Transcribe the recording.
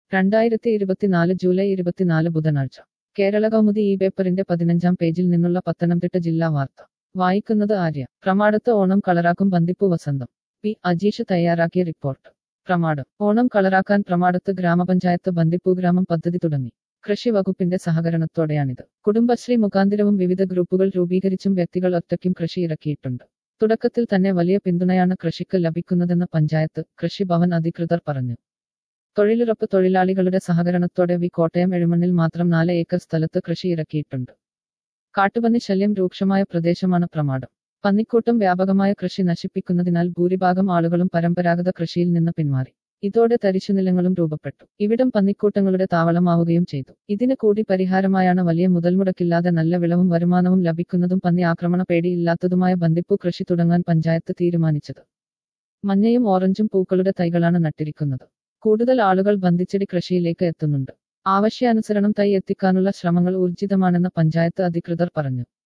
രണ്ടായിരത്തി ഇരുപത്തിനാല് ജൂലൈ ഇരുപത്തിനാല് ബുധനാഴ്ച കേരള കൗമുദി ഈ പേപ്പറിന്റെ പതിനഞ്ചാം പേജിൽ നിന്നുള്ള പത്തനംതിട്ട ജില്ലാ വാർത്ത വായിക്കുന്നത് ആര്യ പ്രമാടത്ത് ഓണം കളറാക്കും ബന്ദിപ്പു വസന്തം പി അജീഷ് തയ്യാറാക്കിയ റിപ്പോർട്ട് പ്രമാടം ഓണം കളറാക്കാൻ പ്രമാടത്ത് ഗ്രാമപഞ്ചായത്ത് ബന്ദിപ്പൂ ഗ്രാമം പദ്ധതി തുടങ്ങി കൃഷി വകുപ്പിന്റെ സഹകരണത്തോടെയാണിത് കുടുംബശ്രീ മുഖാന്തിരവും വിവിധ ഗ്രൂപ്പുകൾ രൂപീകരിച്ചും വ്യക്തികൾ ഒറ്റയ്ക്കും കൃഷി ഇറക്കിയിട്ടുണ്ട് തുടക്കത്തിൽ തന്നെ വലിയ പിന്തുണയാണ് കൃഷിക്ക് ലഭിക്കുന്നതെന്ന് പഞ്ചായത്ത് കൃഷിഭവൻ അധികൃതർ പറഞ്ഞു തൊഴിലുറപ്പ് തൊഴിലാളികളുടെ സഹകരണത്തോടെ വി കോട്ടയം എഴുമണ്ണിൽ മാത്രം നാല് ഏക്കർ സ്ഥലത്ത് കൃഷി ഇറക്കിയിട്ടുണ്ട് കാട്ടുപന്നി ശല്യം രൂക്ഷമായ പ്രദേശമാണ് പ്രമാടം പന്നിക്കൂട്ടം വ്യാപകമായ കൃഷി നശിപ്പിക്കുന്നതിനാൽ ഭൂരിഭാഗം ആളുകളും പരമ്പരാഗത കൃഷിയിൽ നിന്ന് പിന്മാറി ഇതോടെ തരിശുനിലങ്ങളും രൂപപ്പെട്ടു ഇവിടം പന്നിക്കൂട്ടങ്ങളുടെ താവളമാവുകയും ചെയ്തു ഇതിന് കൂടി പരിഹാരമായാണ് വലിയ മുതൽമുടക്കില്ലാതെ നല്ല വിളവും വരുമാനവും ലഭിക്കുന്നതും പന്നി ആക്രമണ പേടിയില്ലാത്തതുമായ ബന്ദിപ്പൂ കൃഷി തുടങ്ങാൻ പഞ്ചായത്ത് തീരുമാനിച്ചത് മഞ്ഞയും ഓറഞ്ചും പൂക്കളുടെ തൈകളാണ് നട്ടിരിക്കുന്നത് കൂടുതൽ ആളുകൾ ബന്ദിച്ചെടി കൃഷിയിലേക്ക് എത്തുന്നുണ്ട് ആവശ്യാനുസരണം തൈ എത്തിക്കാനുള്ള ശ്രമങ്ങൾ ഊർജിതമാണെന്ന് പഞ്ചായത്ത് അധികൃതർ പറഞ്ഞു